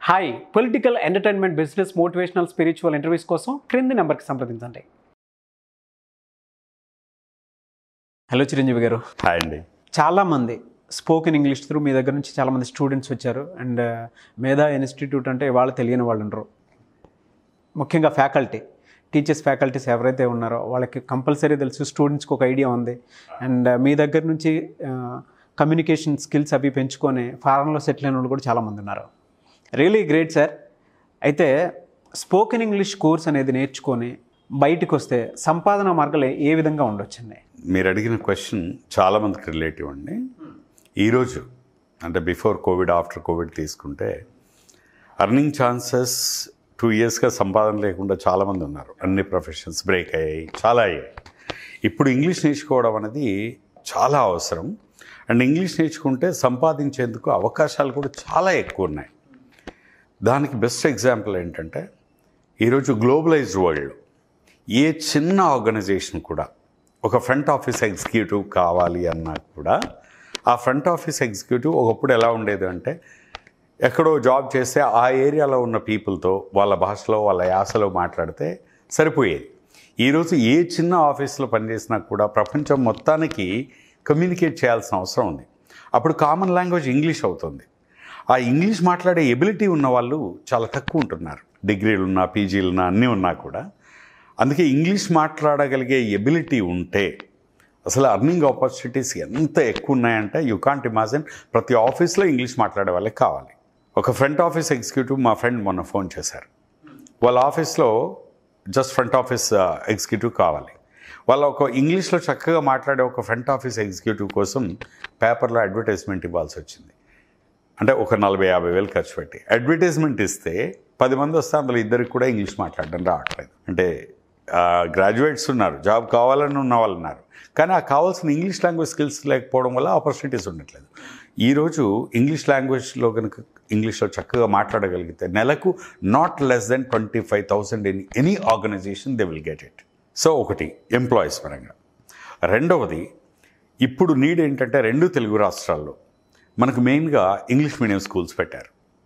Hi political entertainment business motivational spiritual interviews కోసం క్రింది నెంబర్కి సంప్రదించండి హలో చిరంజీవి గారు హాయ్ అండి చాలామంది స్పోకెన్ ఇంగ్లీష్ త్రూ మీ దగ్గర నుంచి చాలామంది స్టూడెంట్స్ వచ్చారు అండ్ మేధా ఇన్స్టిట్యూట్ అంటే వాళ్ళు తెలియని వాళ్ళు ఉండరు ముఖ్యంగా ఫ్యాకల్టీ టీచర్స్ ఫ్యాకల్టీస్ ఎవరైతే ఉన్నారో వాళ్ళకి కంపల్సరీ తెలుసు స్టూడెంట్స్కి ఒక ఐడియా ఉంది అండ్ మీ దగ్గర నుంచి కమ్యూనికేషన్ స్కిల్స్ అవి పెంచుకొని ఫారెన్లో సెటిల్ అయిన వాళ్ళు కూడా చాలామంది ఉన్నారు రియలీ గ్రేట్ సార్ అయితే స్పోకెన్ ఇంగ్లీష్ కోర్స్ అనేది నేర్చుకొని బయటికి వస్తే సంపాదన మార్గాలు ఏ విధంగా ఉండొచ్చండి మీరు అడిగిన క్వశ్చన్ చాలామందికి రిలేటివ్ అండి ఈరోజు అంటే బిఫోర్ కోవిడ్ ఆఫ్టర్ కోవిడ్ తీసుకుంటే అర్నింగ్ ఛాన్సెస్ టూ ఇయర్స్గా సంపాదన లేకుండా చాలామంది ఉన్నారు అన్ని ప్రొఫెషన్స్ బ్రేక్ అయ్యాయి చాలా అయ్యాయి ఇప్పుడు ఇంగ్లీష్ నేర్చుకోవడం అనేది చాలా అవసరం అండ్ ఇంగ్లీష్ నేర్చుకుంటే సంపాదించేందుకు అవకాశాలు కూడా చాలా ఎక్కువ ఉన్నాయి దానికి బెస్ట్ ఎగ్జాంపుల్ ఏంటంటే ఈరోజు గ్లోబలైజ్డ్ వరల్డ్ ఏ చిన్న ఆర్గనైజేషన్ కూడా ఒక ఫ్రంట్ ఆఫీస్ ఎగ్జిక్యూటివ్ కావాలి అన్నా కూడా ఆ ఫ్రంట్ ఆఫీస్ ఎగ్జిక్యూటివ్ ఒకప్పుడు ఎలా ఉండేది అంటే ఎక్కడో జాబ్ చేస్తే ఆ ఏరియాలో ఉన్న పీపుల్తో వాళ్ళ భాషలో వాళ్ళ యాసలో మాట్లాడితే సరిపోయేది ఈరోజు ఏ చిన్న ఆఫీస్లో పనిచేసినా కూడా ప్రపంచం మొత్తానికి కమ్యూనికేట్ చేయాల్సిన అవసరం ఉంది అప్పుడు కామన్ లాంగ్వేజ్ ఇంగ్లీష్ అవుతుంది ఆ ఇంగ్లీష్ మాట్లాడే ఎబిలిటీ ఉన్న వాళ్ళు చాలా తక్కువ ఉంటున్నారు డిగ్రీలు ఉన్నా పీజీలు ఉన్నా అన్నీ ఉన్నా కూడా అందుకే ఇంగ్లీష్ మాట్లాడగలిగే ఎబిలిటీ ఉంటే అసలు అర్నింగ్ ఆపర్చునిటీస్ ఎంత ఎక్కువ ఉన్నాయంటే యూ కాంట్ ఇమాజిన్ ప్రతి ఆఫీస్లో ఇంగ్లీష్ మాట్లాడే వాళ్ళకి కావాలి ఒక ఫ్రంట్ ఆఫీస్ ఎగ్జిక్యూటివ్ మా ఫ్రెండ్ మొన్న ఫోన్ చేశారు వాళ్ళ ఆఫీస్లో జస్ట్ ఫ్రంట్ ఆఫీస్ ఎగ్జిక్యూటివ్ కావాలి వాళ్ళ ఒక ఇంగ్లీష్లో చక్కగా మాట్లాడే ఒక ఫ్రంట్ ఆఫీస్ ఎగ్జిక్యూటివ్ కోసం పేపర్లో అడ్వర్టైజ్మెంట్ ఇవ్వాల్సి వచ్చింది అంటే ఒక నలభై యాభై వేలు ఖర్చు పెట్టి అడ్వర్టైజ్మెంట్ ఇస్తే పది మంది వస్తే అందులో ఇద్దరికి కూడా ఇంగ్లీష్ మాట్లాడడం రావట్లేదు అంటే గ్రాడ్యుయేట్స్ ఉన్నారు జాబ్ కావాలని ఉన్న వాళ్ళు ఉన్నారు కానీ ఆ కావాల్సిన ఇంగ్లీష్ లాంగ్వేజ్ స్కిల్స్ లేకపోవడం వల్ల ఆపర్చునిటీస్ ఉండట్లేదు ఈరోజు ఇంగ్లీష్ లాంగ్వేజ్లో కనుక ఇంగ్లీష్లో చక్కగా మాట్లాడగలిగితే నెలకు not less then twenty five thousand in any organization they will get it so ఒకటి ఎంప్లాయీస్ పరంగా రెండవది ఇప్పుడు నీడ్ ఏంటంటే రెండు తెలుగు రాష్ట్రాల్లో మనకు మెయిన్గా ఇంగ్లీష్ మీడియం స్కూల్స్ పెట్టారు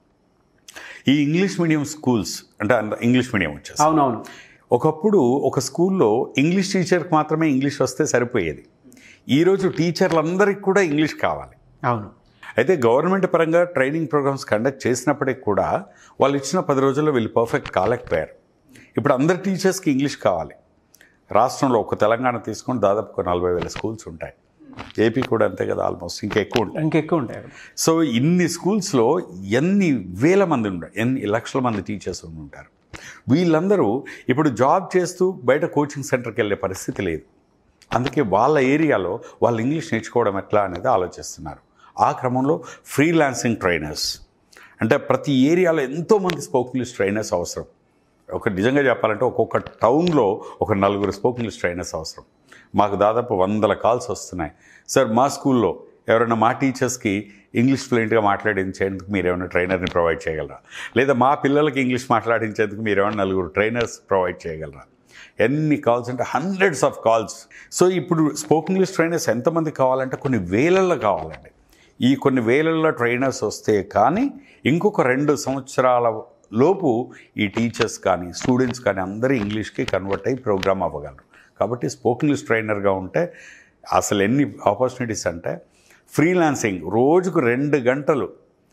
ఈ ఇంగ్లీష్ మీడియం స్కూల్స్ అంటే అంద- ఇంగ్లీష్ మీడియం వచ్చేసి అవునవును ఒకప్పుడు ఒక స్కూల్లో ఇంగ్లీష్ టీచర్కి మాత్రమే ఇంగ్లీష్ వస్తే సరిపోయేది ఈరోజు టీచర్లందరికీ కూడా ఇంగ్లీష్ కావాలి అవును అయితే గవర్నమెంట్ పరంగా ట్రైనింగ్ ప్రోగ్రామ్స్ కండక్ట్ చేసినప్పటికి కూడా వాళ్ళు ఇచ్చిన పది రోజుల్లో వీళ్ళు పర్ఫెక్ట్ కాలేకపోయారు ఇప్పుడు అందరు టీచర్స్కి ఇంగ్లీష్ కావాలి రాష్ట్రంలో ఒక తెలంగాణ తీసుకొని దాదాపు ఒక నలభై వేల స్కూల్స్ ఉంటాయి ఏపీ కూడా అంతే కదా ఆల్మోస్ట్ ఇంకా ఎక్కువ ఉంటాయి ఇంకెక్కువ ఉంటాయి సో ఇన్ని స్కూల్స్లో ఎన్ని వేల మంది ఉంటారు ఎన్ని లక్షల మంది టీచర్స్ ఉండి ఉంటారు వీళ్ళందరూ ఇప్పుడు జాబ్ చేస్తూ బయట కోచింగ్ సెంటర్కి వెళ్ళే పరిస్థితి లేదు అందుకే వాళ్ళ ఏరియాలో వాళ్ళు ఇంగ్లీష్ నేర్చుకోవడం ఎట్లా అనేది ఆలోచిస్తున్నారు ఆ క్రమంలో ఫ్రీలాన్సింగ్ ట్రైనర్స్ అంటే ప్రతి ఏరియాలో ఎంతోమంది స్పోక్ ఇంగ్లీష్ ట్రైనర్స్ అవసరం ఒక నిజంగా చెప్పాలంటే ఒక్కొక్క టౌన్లో ఒక నలుగురు స్పోక్ ఇంగ్లీష్ ట్రైనర్స్ అవసరం మాకు దాదాపు వందల కాల్స్ వస్తున్నాయి సార్ మా స్కూల్లో ఎవరైనా మా టీచర్స్కి ఇంగ్లీష్ ఫ్లూయెంట్గా మాట్లాడించేందుకు మీరు ఏమైనా ట్రైనర్ని ప్రొవైడ్ చేయగలరా లేదా మా పిల్లలకి ఇంగ్లీష్ మాట్లాడించేందుకు మీరు ఏమైనా నలుగురు ట్రైనర్స్ ప్రొవైడ్ చేయగలరా ఎన్ని కాల్స్ అంటే హండ్రెడ్స్ ఆఫ్ కాల్స్ సో ఇప్పుడు స్పోక్ ఇంగ్లీష్ ట్రైనర్స్ ఎంతమంది కావాలంటే కొన్ని వేలల్లో కావాలండి ఈ కొన్ని వేలల్లో ట్రైనర్స్ వస్తే కానీ ఇంకొక రెండు సంవత్సరాల లోపు ఈ టీచర్స్ కానీ స్టూడెంట్స్ కానీ అందరూ ఇంగ్లీష్కి కన్వర్ట్ అయ్యి ప్రోగ్రామ్ అవ్వగలరు కాబట్టి స్పోక్ ఇంగ్లీష్ ట్రైనర్గా ఉంటే అసలు ఎన్ని ఆపర్చునిటీస్ అంటే ఫ్రీలాన్సింగ్ రోజుకు రెండు గంటలు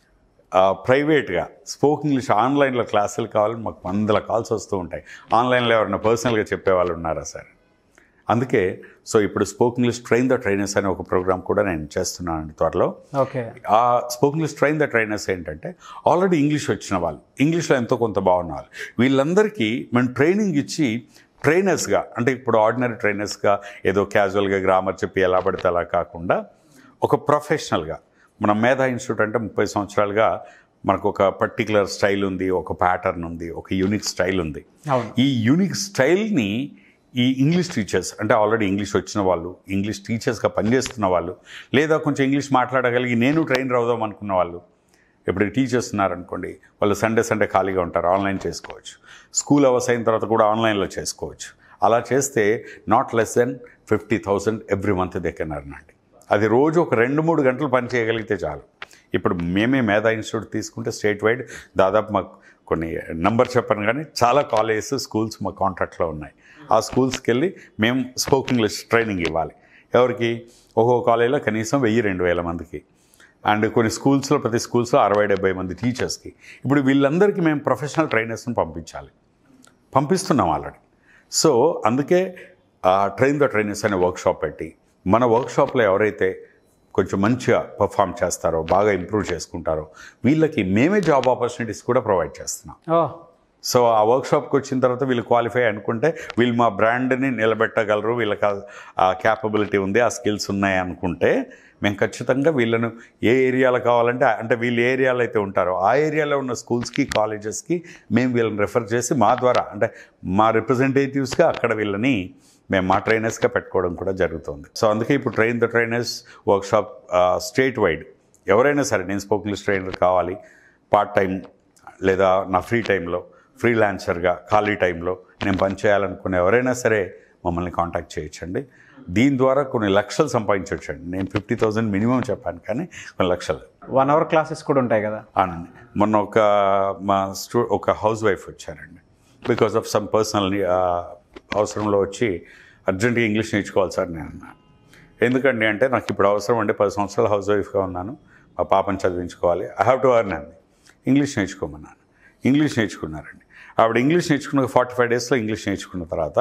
ప్రైవేట్గా స్పోక్ ఇంగ్లీష్ ఆన్లైన్లో క్లాసులు కావాలని మాకు వందల కాల్స్ వస్తూ ఉంటాయి ఆన్లైన్లో ఎవరైనా పర్సనల్గా చెప్పేవాళ్ళు ఉన్నారా సార్ అందుకే సో ఇప్పుడు spoke English train the trainers అనే ఒక ప్రోగ్రామ్ కూడా నేను చేస్తున్నాను త్వరలో ఓకే ఆ spoke English train the trainers ఏంటంటే ఆల్రెడీ ఇంగ్లీష్ వచ్చిన వాళ్ళు ఇంగ్లీష్లో ఎంతో కొంత బాగున్న వాళ్ళు వీళ్ళందరికీ మేము ట్రైనింగ్ ఇచ్చి ట్రైనర్స్గా అంటే ఇప్పుడు ఆర్డినరీ ట్రైనర్స్గా ఏదో క్యాజువల్గా గ్రామర్ చెప్పి ఎలా పడితే అలా కాకుండా ఒక ప్రొఫెషనల్గా మన మేధా ఇన్స్టిట్యూట్ అంటే ముప్పై సంవత్సరాలుగా మనకు ఒక పర్టికులర్ స్టైల్ ఉంది ఒక ప్యాటర్న్ ఉంది ఒక యూనిక్ స్టైల్ ఉంది అవును ఈ యూనిక్ స్టైల్ని ఈ ఇంగ్లీష్ టీచర్స్ అంటే ఆల్రెడీ ఇంగ్లీష్ వచ్చిన వాళ్ళు ఇంగ్లీష్ టీచర్స్గా పనిచేస్తున్న వాళ్ళు లేదా కొంచెం ఇంగ్లీష్ మాట్లాడగలిగి నేను ట్రైనర్ అవుదాం అనుకున్న వాళ్ళు ఇప్పుడు టీచర్స్ ఉన్నారనుకోండి వాళ్ళు సండే సండే ఖాళీగా ఉంటారు ఆన్లైన్ చేసుకోవచ్చు స్కూల్ అవర్స్ అయిన తర్వాత కూడా ఆన్లైన్లో చేసుకోవచ్చు అలా చేస్తే not less then fifty thousand every month దగ్గర అండి అది రోజు ఒక రెండు మూడు గంటలు పని చేయగలిగితే చాలు ఇప్పుడు మేమే మేధా ఇన్స్టిట్యూట్ తీసుకుంటే స్టేట్ వైడ్ దాదాపు మాకు కొన్ని నంబర్ చెప్పను కానీ చాలా కాలేజెస్ స్కూల్స్ మా కాంట్రాక్ట్లో ఉన్నాయి ఆ స్కూల్స్కి వెళ్ళి మేము స్పోక్ ఇంగ్లీష్ ట్రైనింగ్ ఇవ్వాలి ఎవరికి ఒక్కో కాలేజీలో కనీసం వెయ్యి రెండు వేల మందికి అండ్ కొన్ని స్కూల్స్లో ప్రతి స్కూల్స్లో అరవై డెబ్బై మంది టీచర్స్కి ఇప్పుడు వీళ్ళందరికీ మేము ప్రొఫెషనల్ ట్రైనర్స్ని పంపించాలి పంపిస్తున్నాం ఆల్రెడీ సో అందుకే ట్రైన్ ద ట్రైనర్స్ అనే వర్క్షాప్ పెట్టి మన వర్క్షాప్లో ఎవరైతే కొంచెం మంచిగా పర్ఫామ్ చేస్తారో బాగా ఇంప్రూవ్ చేసుకుంటారో వీళ్ళకి మేమే జాబ్ ఆపర్చునిటీస్ కూడా ప్రొవైడ్ చేస్తున్నాం ఓ సో ఆ వర్క్షాప్కి వచ్చిన తర్వాత వీళ్ళు క్వాలిఫై అనుకుంటే వీళ్ళు మా బ్రాండ్ని నిలబెట్టగలరు వీళ్ళకి ఆ క్యాపబిలిటీ ఉంది ఆ స్కిల్స్ ఉన్నాయి అనుకుంటే మేము ఖచ్చితంగా వీళ్ళను ఏ ఏరియాలో కావాలంటే అంటే వీళ్ళు ఏ ఏరియాలో అయితే ఉంటారో ఆ ఏరియాలో ఉన్న స్కూల్స్కి కాలేజెస్కి మేము వీళ్ళని రెఫర్ చేసి మా ద్వారా అంటే మా రిప్రజెంటేటివ్స్గా అక్కడ వీళ్ళని మేము మా ట్రైనర్స్గా పెట్టుకోవడం కూడా జరుగుతుంది సో అందుకే ఇప్పుడు train the trainers workshop state wide ఎవరైనా సరే నేను స్పోక్ ఇంగ్లీష్ ట్రైనర్ కావాలి పార్ట్ టైం లేదా నా ఫ్రీ టైంలో ఫ్రీలాన్సర్గా ఖాళీ టైంలో నేను పనిచేయాలనుకునే ఎవరైనా సరే మమ్మల్ని కాంటాక్ట్ చేయొచ్చండి దీని ద్వారా కొన్ని లక్షలు సంపాదించవచ్చండి నేను ఫిఫ్టీ థౌజండ్ మినిమం చెప్పాను కానీ కొన్ని లక్షలు వన్ అవర్ క్లాసెస్ కూడా ఉంటాయి కదా ఆనండి మొన్న ఒక మా స్టూ ఒక హౌస్ వైఫ్ వచ్చారండి బికాస్ ఆఫ్ సమ్ పర్సనల్ అవసరంలో వచ్చి అర్జెంట్గా ఇంగ్లీష్ నేర్చుకోవాలి సార్ నేను అన్నాను ఎందుకండి అంటే నాకు ఇప్పుడు అవసరం అంటే పది సంవత్సరాలు హౌస్ వైఫ్గా ఉన్నాను మా పాపని చదివించుకోవాలి ఐ హ్యావ్ టు అర్న్ అండి ఇంగ్లీష్ నేర్చుకోమన్నాను ఇంగ్లీష్ నేర్చుకున్నారండి ఆవిడ ఇంగ్లీష్ నేర్చుకున్న ఫార్టీ ఫైవ్ డేస్లో ఇంగ్లీష్ నేర్చుకున్న తర్వాత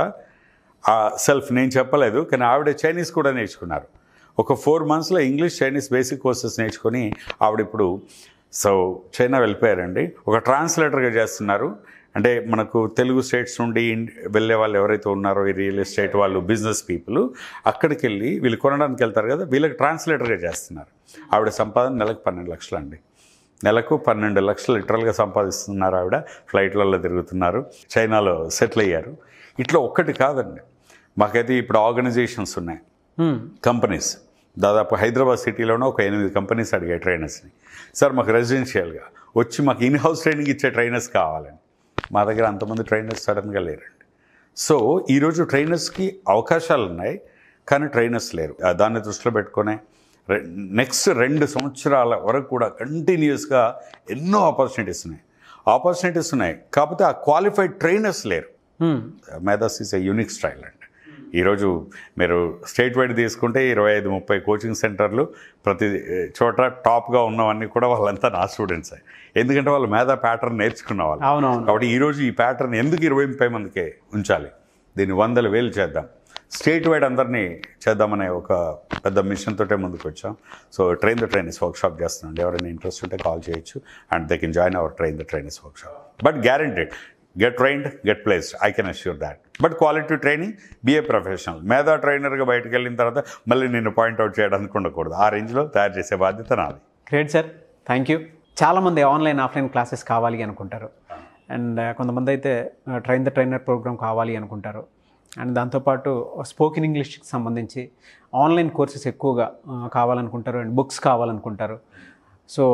ఆ సెల్ఫ్ నేను చెప్పలేదు కానీ ఆవిడ చైనీస్ కూడా నేర్చుకున్నారు ఒక ఫోర్ మంత్స్లో ఇంగ్లీష్ చైనీస్ బేసిక్ కోర్సెస్ నేర్చుకొని ఆవిడ ఇప్పుడు సో చైనా వెళ్ళిపోయారండి ఒక ట్రాన్స్లేటర్గా చేస్తున్నారు అంటే మనకు తెలుగు స్టేట్స్ నుండి ఇన్- వెళ్ళే వాళ్ళు ఎవరైతే ఉన్నారో ఈ రియల్ ఎస్టేట్ వాళ్ళు బిజినెస్ పీపుల్ అక్కడికి వెళ్ళి వీళ్ళు కొనడానికి వెళ్తారు కదా వీళ్ళకి ట్రాన్స్లేటర్గా చేస్తున్నారు ఆవిడ సంపాదన నెలకు పన్నెండు లక్షలు అండి నెలకు పన్నెండు లక్షలు లిటరల్గా సంపాదిస్తున్నారు ఆవిడ ఫ్లైట్లలో తిరుగుతున్నారు చైనాలో సెటిల్ అయ్యారు ఇట్లా ఒక్కటి కాదండి మాకైతే ఇప్పుడు ఆర్గనైజేషన్స్ ఉన్నాయి హ్మ్. కంపెనీస్ దాదాపు హైదరాబాద్ సిటీలోనే ఒక ఎనిమిది కంపెనీస్ అడిగాయి ట్రైనర్స్ని సార్ మాకు రెసిడెన్షియల్గా వచ్చి మాకు ఇన్ హౌస్ ట్రైనింగ్ ఇచ్చే ట్రైనర్స్ కావాలని మా దగ్గర అంతమంది ట్రైనర్స్ సడన్గా లేరండి సో ఈరోజు ట్రైనర్స్కి అవకాశాలు ఉన్నాయి కానీ ట్రైనర్స్ లేరు ఆ దాన్ని దృష్టిలో పెట్టుకొని నెక్స్ట్ రెండు సంవత్సరాల వరకు కూడా కంటిన్యూస్గా ఎన్నో ఆపర్చునిటీస్ ఉన్నాయి ఆపర్చునిటీస్ ఉన్నాయి కాకపోతే ఆ క్వాలిఫైడ్ ట్రైనర్స్ లేరు hmm. Medhas is a unique style అండి ఈరోజు మీరు స్టేట్ వైడ్ తీసుకుంటే ఇరవై ఐదు ముప్పై కోచింగ్ సెంటర్లు ప్రతి ఏ, చోట టాప్గా ఉన్నవన్నీ కూడా వాళ్ళంతా నా స్టూడెంట్సే ఎందుకంటే వాళ్ళు మేధా ప్యాటర్న్ నేర్చుకున్న వాళ్ళు అవునవును కాబట్టి ఈరోజు ఈ ప్యాటర్న్ ఎందుకు ఇరవై ముప్పై మందికే ఉంచాలి దీన్ని వందల వేలు చేద్దాం స్టేట్ వైడ్ అందరినీ చేద్దామనే ఒక పెద్ద మిషన్ తోటే ముందుకు వచ్చాం so train the trainers workshop చేస్తున్నాం ఎవరైనా ఇంట్రెస్ట్ ఉంటే కాల్ చేయొచ్చు and they can join our train the trainers workshop but guaranteed get trained get placed I can assure that but quality training be a professional Medha ట్రైనర్గా బయటకు వెళ్ళిన తర్వాత మళ్ళీ నిన్ను పాయింట్అవుట్ చేయడానికి ఉండకూడదు ఆ రేంజ్లో తయారు చేసే బాధ్యత నాది గ్రేట్ సార్ థ్యాంక్ యూ చాలామంది ఆన్లైన్ ఆఫ్లైన్ క్లాసెస్ కావాలి అనుకుంటారు అండ్ కొంతమంది అయితే ట్రైన్ ద ట్రైనర్ ప్రోగ్రామ్ కావాలి అనుకుంటారు అండ్ దాంతోపాటు స్పోకెన్ ఇంగ్లీష్కి సంబంధించి ఆన్లైన్ కోర్సెస్ ఎక్కువగా ఆ, కావాలనుకుంటారు అండ్ బుక్స్ కావాలనుకుంటారు సో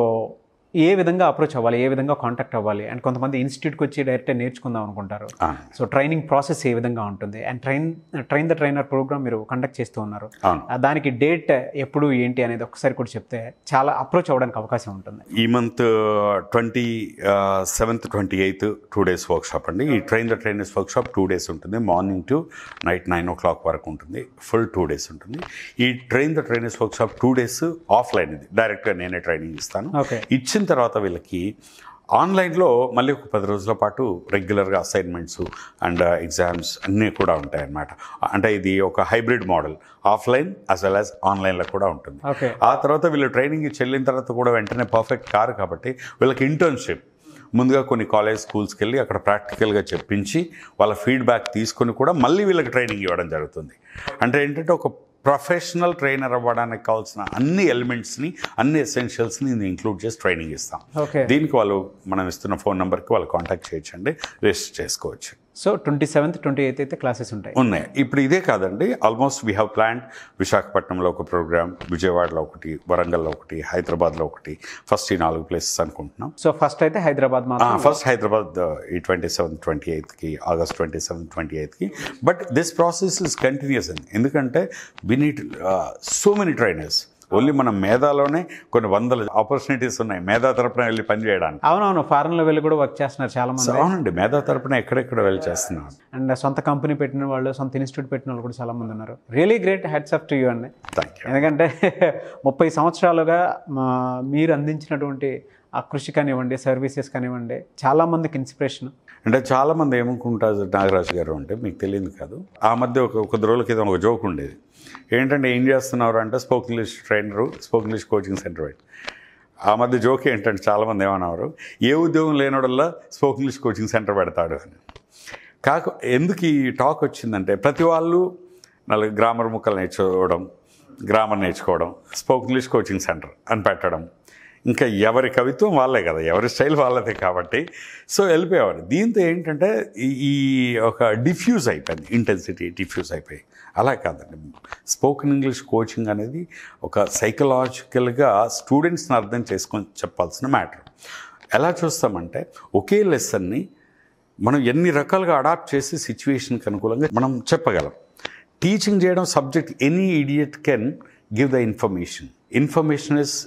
ఏ విధంగా అప్రోచ్ అవ్వాలి ఏ విధంగా కాంటాక్ట్ అవ్వాలి అండ్ కొంతమంది ఇన్స్టిట్యూట్కి వచ్చి డైరెక్ట్గా నేర్చుకుందాం అనుకుంటారు ఆ, సో ట్రైనింగ్ ప్రాసెస్ ఏ విధంగా ఉంటుంది and train train the trainer program మీరు కండక్ట్ చేస్తూ ఉన్నారు అవును ఆ, దానికి డేట్ ఎప్పుడు ఏంటి అనేది ఒకసారి కూడా చెప్తే చాలా అప్రోచ్ అవ్వడానికి అవకాశం ఉంటుంది ఈ month twenty seventh twenty eighth two days workshop అండి ఈ train the trainers workshop two days ఉంటుంది morning to night nine o'clock వరకు ఉంటుంది ఫుల్ టూ డేస్ ఉంటుంది ఈ train the trainers workshop two days offline ఇది డైరెక్ట్గా నేనే ట్రైనింగ్ ఇస్తాను ఓకే ఇచ్చిన తర్వాత వీళ్ళకి ఆన్లైన్లో మళ్ళీ ఒక పది రోజుల పాటు రెగ్యులర్గా అసైన్మెంట్స్ అండ్ ఎగ్జామ్స్ అన్నీ కూడా ఉంటాయి అన్నమాట అంటే ఇది ఒక hybrid model offline as well as ఆన్లైన్లో కూడా ఉంటుంది ఓకే ఆ తర్వాత వీళ్ళు ట్రైనింగ్ చెల్లిన తర్వాత కూడా వెంటనే పర్ఫెక్ట్ కారు కాబట్టి వీళ్ళకి ఇంటర్న్షిప్ ముందుగా కొన్ని కాలేజ్ స్కూల్స్కి వెళ్ళి అక్కడ ప్రాక్టికల్గా చెప్పించి వాళ్ళ ఫీడ్బ్యాక్ తీసుకొని కూడా మళ్ళీ వీళ్ళకి ట్రైనింగ్ ఇవ్వడం జరుగుతుంది అంటే ఏంటంటే ఒక ప్రొఫెషనల్ ట్రైనర్ అవ్వడానికి కావాల్సిన అన్ని ఎలిమెంట్స్ని అన్ని ఎసెన్షియల్స్ని ఇంక్లూడ్ చేసి ట్రైనింగ్ ఇస్తాం ఓకే దీనికి వాళ్ళు మనం ఇస్తున్న ఫోన్ నెంబర్కి వాళ్ళు కాంటాక్ట్ చేయొచ్చండి రిజిస్టర్ చేసుకోవచ్చు so twenty seventh twenty eighth అయితే క్లాసెస్ ఉంటాయి ఉన్నాయి ఇప్పుడు ఇదే కాదండి ఆల్మోస్ట్ వీ హ్యావ్ ప్లాన్ విశాఖపట్నంలో ఒక ప్రోగ్రామ్ విజయవాడలో ఒకటి వరంగల్లో ఒకటి హైదరాబాద్లో ఒకటి ఫస్ట్ ఈ నాలుగు ప్లేసెస్ అనుకుంటున్నాం సో ఫస్ట్ అయితే హైదరాబాద్ మాత్రం ఫస్ట్ హైదరాబాద్ ఈ ట్వంటీ సెవెన్ ట్వంటీ ఎయిత్కి ఆగస్ట్ ట్వంటీ సెవెన్ ట్వంటీ ఎయిత్కి but this process is continues అండి ఎందుకంటే we need so many trainers only మనం మేధాలోనే కొన్ని వందల ఆపర్చునిటీస్ ఉన్నాయి మేధా తరపున వెళ్ళి పనిచేయడానికి అవునవును ఫారెన్లో వెళ్ళి కూడా వర్క్ చేస్తున్నారు చాలా సో మంది అవునండి మేధా తరపున ఎక్కడెక్కడ వెళ్ళి చేస్తున్నాం అండ్ సొంత కంపెనీ పెట్టిన వాళ్ళు సొంత ఇన్స్టిట్యూట్ పెట్టిన వాళ్ళు కూడా చాలా మంది ఉన్నారు really great heads up to you అండి థ్యాంక్ యూ ఎందుకంటే ముప్పై సంవత్సరాలుగా మా మీరు అందించినటువంటి ఆ కృషి కానివ్వండి సర్వీసెస్ కానివ్వండి చాలా మందికి ఇన్స్పిరేషన్ అంటే చాలామంది ఏమనుకుంటారు నాగరాజు గారు అంటే మీకు తెలియదు కాదు ఆ మధ్య ఒక కొద్ది రోజుల క్రితం ఒక జోక్ ఉండేది ఏంటంటే ఏం చేస్తున్నారు అంటే spoke English trainer spoke English coaching centre పెట్టి ఆ మధ్య జోక్ ఏంటంటే చాలామంది ఏమన్నారు ఏ ఉద్యోగం లేనోడల్లా స్పోక్ ఇంగ్లీష్ కోచింగ్ సెంటర్ పెడతాడు అని కాక ఎందుకు ఈ టాక్ వచ్చిందంటే ప్రతి వాళ్ళు నాలుగు గ్రామర్ ముక్కలు నేర్చుకోవడం గ్రామర్ నేర్చుకోవడం స్పోక్ ఇంగ్లీష్ కోచింగ్ సెంటర్ అని పెట్టడం ఇంకా ఎవరి కవిత్వం వాళ్ళే కదా ఎవరి స్టైల్ వాళ్ళదే కాబట్టి సో వెళ్ళిపోయేవారు దీంతో ఏంటంటే ఈ- ఈ ఒక డిఫ్యూజ్ అయిపోయింది ఇంటెన్సిటీ డిఫ్యూజ్ అయిపోయి అలా కాదండి స్పోకెన్ ఇంగ్లీష్ కోచింగ్ అనేది ఒక సైకలాజికల్గా స్టూడెంట్స్ని అర్థం చేసుకొని చెప్పాల్సిన మ్యాటర్ ఎలా చూస్తామంటే ఒకే లెసన్ని మనం ఎన్ని రకాలుగా అడాప్ట్ చేసి సిచ్యువేషన్కి అనుకూలంగా మనం చెప్పగలం టీచింగ్ చేయడం subject any idiot can give the information information is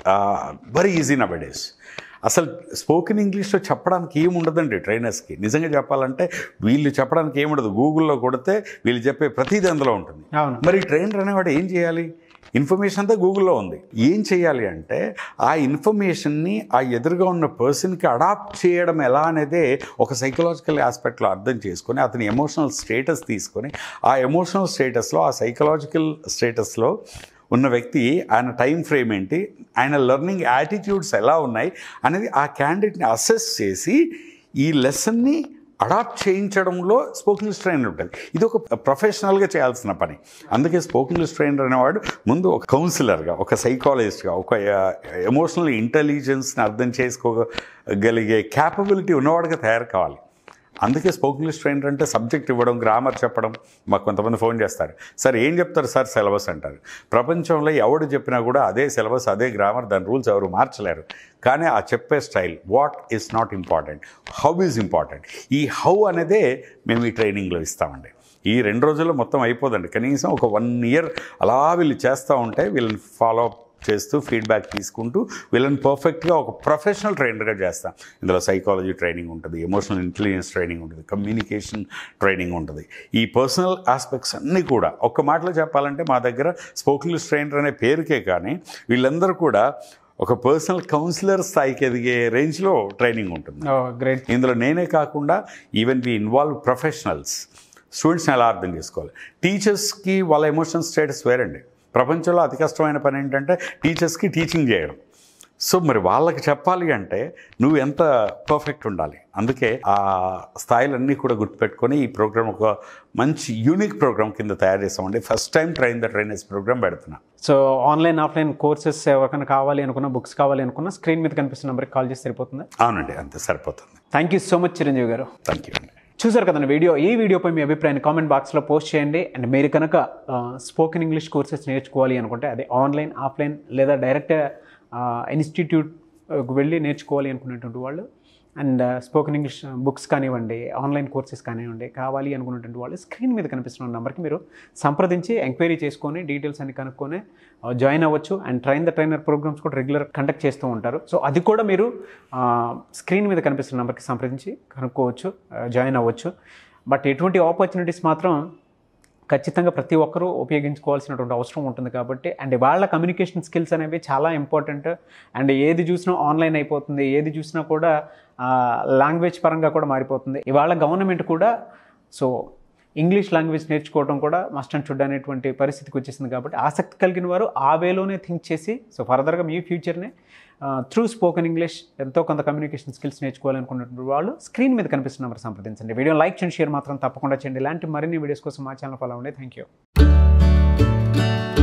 very easy nowadays అసలు స్పోకెన్ ఇంగ్లీష్లో చెప్పడానికి ఏముండదండి ట్రైనర్స్కి నిజంగా చెప్పాలంటే వీళ్ళు చెప్పడానికి ఏముండదు గూగుల్లో కొడితే వీళ్ళు చెప్పే ప్రతిదీ అందులో ఉంటుంది అవును మరి ట్రైనర్ అనేవాడు ఏం చేయాలి ఇన్ఫర్మేషన్ అంతా గూగుల్లో ఉంది ఏం చేయాలి అంటే ఆ ఇన్ఫర్మేషన్ని ఆ ఎదురుగా ఉన్న పర్సన్కి అడాప్ట్ చేయడం ఎలా అనేదే ఒక సైకలాజికల్ ఆస్పెక్ట్లో అర్థం చేసుకొని అతని ఎమోషనల్ స్టేటస్ తీసుకొని ఆ ఎమోషనల్ స్టేటస్లో ఆ సైకలాజికల్ స్టేటస్లో ఉన్న వ్యక్తి ఆయన టైం ఫ్రేమ్ ఏంటి ఆయన లెర్నింగ్ యాటిట్యూడ్స్ ఎలా ఉన్నాయి అనేది ఆ క్యాండిడేట్ని అసెస్ చేసి ఈ లెసన్ని అడాప్ట్ చేయించడంలో స్పోకెన్ ఇంగ్లీష్ ట్రైనర్ ఉంటుంది ఇది ఒక ప్రొఫెషనల్గా చేయాల్సిన పని అందుకే స్పోకెన్ ఇంగ్లీష్ ట్రైనర్ అనేవాడు ముందు ఒక కౌన్సిలర్గా ఒక సైకాలజిస్ట్గా ఒక ఎమోషనల్ ఇంటెలిజెన్స్ని అర్థం చేసుకోగలిగే క్యాపబిలిటీ ఉన్నవాడిగా తయారు కావాలి అందుకే స్పోకెన్ ఇంగ్లీష్ ట్రైనర్ అంటే సబ్జెక్ట్ ఇవ్వడం గ్రామర్ చెప్పడం మాకు కొంతమంది ఫోన్ చేస్తారు సార్ ఏం చెప్తారు సార్ సిలబస్ అంటారు ప్రపంచంలో ఎవడు చెప్పినా కూడా అదే సిలబస్ అదే గ్రామర్ దాని రూల్స్ ఎవరు మార్చలేరు కానీ ఆ చెప్పే style what is not important how is important ఈ హౌ అనేదే మేము ఈ ట్రైనింగ్లో ఇస్తామండి ఈ రెండు రోజుల్లో మొత్తం అయిపోదండి కనీసం ఒక వన్ ఇయర్ అలా వీళ్ళు చేస్తూ ఉంటే వీళ్ళని ఫాలో అప్ చేస్తూ ఫీడ్బ్యాక్ తీసుకుంటూ వీళ్ళని పర్ఫెక్ట్గా ఒక ప్రొఫెషనల్ ట్రైనర్గా చేస్తాం ఇందులో సైకాలజీ ట్రైనింగ్ ఉంటుంది ఎమోషనల్ ఇంటెలిజెన్స్ ట్రైనింగ్ ఉంటుంది కమ్యూనికేషన్ ట్రైనింగ్ ఉంటుంది ఈ పర్సనల్ ఆస్పెక్ట్స్ అన్నీ కూడా ఒక్క మాటలో చెప్పాలంటే మా దగ్గర స్పోకెన్ ఇంగ్లీష్ ట్రైనర్ అనే పేరుకే కానీ వీళ్ళందరూ కూడా ఒక పర్సనల్ కౌన్సిలర్ స్థాయికి ఎదిగే రేంజ్లో ట్రైనింగ్ ఉంటుంది గ్రేట్ ఇందులో నేనే కాకుండా ఈవెన్ వి ఇన్వాల్వ్ ప్రొఫెషనల్స్ స్టూడెంట్స్ని ఎలా అర్థం చేసుకోవాలి టీచర్స్కి వాళ్ళ ఎమోషనల్ స్టేటస్ వేరండి ప్రపంచంలో అతి కష్టమైన పని ఏంటంటే టీచర్స్కి టీచింగ్ చేయడం సో మరి వాళ్ళకి చెప్పాలి అంటే నువ్వు ఎంత పర్ఫెక్ట్ ఉండాలి అందుకే ఆ స్థాయిలన్నీ కూడా గుర్తుపెట్టుకొని ఈ ప్రోగ్రామ్ ఒక మంచి యూనిక్ ప్రోగ్రామ్ కింద తయారు చేస్తామండి first time train the trainers program పెడుతున్నా సో ఆన్లైన్ ఆఫ్లైన్ కోర్సెస్ ఎవరికైనా కావాలి అనుకున్నా బుక్స్ కావాలి అనుకున్నా స్క్రీన్ మీద కనిపిస్తున్న నెంబర్కి కాల్ చేసి సరిపోతుంది అవునండి అంతే సరిపోతుంది thank you so much Chiranjeevi garu thank you అండి చూసారు కదండి వీడియో ఈ వీడియోపై మీ అభిప్రాయాన్ని కామెంట్ బాక్స్లో పోస్ట్ చేయండి అండ్ మీరు కనుక స్పోకెన్ ఇంగ్లీష్ కోర్సెస్ నేర్చుకోవాలి అనుకుంటే అదే ఆన్లైన్ ఆఫ్లైన్ లేదా డైరెక్ట్ ఇన్స్టిట్యూట్ వెళ్ళి నేర్చుకోవాలి అనుకునేటువంటి వాళ్ళు అండ్ స్పోకెన్ ఇంగ్లీష్ బుక్స్ కానివ్వండి ఆన్లైన్ కోర్సెస్ కానివ్వండి కావాలి అనుకున్నటువంటి వాళ్ళు స్క్రీన్ మీద కనిపిస్తున్న నెంబర్కి మీరు సంప్రదించి ఎంక్వైరీ చేసుకొని డీటెయిల్స్ అన్ని కనుక్కొని జాయిన్ అవ్వచ్చు and train the trainer programs కూడా రెగ్యులర్ కండక్ట్ చేస్తూ ఉంటారు సో అది కూడా మీరు స్క్రీన్ మీద కనిపిస్తున్న నెంబర్కి సంప్రదించి కనుక్కోవచ్చు జాయిన్ అవ్వచ్చు బట్ ఎటువంటి ఆపర్చునిటీస్ మాత్రం ఖచ్చితంగా ప్రతి ఒక్కరూ ఉపయోగించుకోవాల్సినటువంటి అవసరం ఉంటుంది కాబట్టి అండ్ వాళ్ళ కమ్యూనికేషన్ స్కిల్స్ అనేవి చాలా ఇంపార్టెంట్ అండ్ ఏది చూసినా ఆన్లైన్ అయిపోతుంది ఏది చూసినా కూడా లాంగ్వేజ్ పరంగా కూడా మారిపోతుంది ఇవాళ గవర్నమెంట్ కూడా సో ఇంగ్లీష్ లాంగ్వేజ్ నేర్చుకోవడం కూడా మస్ట్ అండ్ షుడ్ అనేటువంటి పరిస్థితికి వచ్చేసింది కాబట్టి ఆసక్తి కలిగిన వారు ఆ వేలోనే థింక్ చేసి సో ఫర్దర్గా మీ ఫ్యూచర్ని త్రూ స్పోకెన్ ఇంగ్లీష్ ఎంతో కొంత కమ్యూనికేషన్ స్కిల్స్ నేర్చుకోవాలనుకున్నటువంటి వాళ్ళు స్క్రీన్ మీద కనిపిస్తున్న నెంబర్ సంప్రదించండి వీడియో లైక్ చేయండి షేర్ మాత్రం తప్పకుండా చేయండి ఇలాంటి మరిన్ని వీడియోస్ కోసం మా ఛానల్ ఫాలో అవ్వండి థ్యాంక్ యూ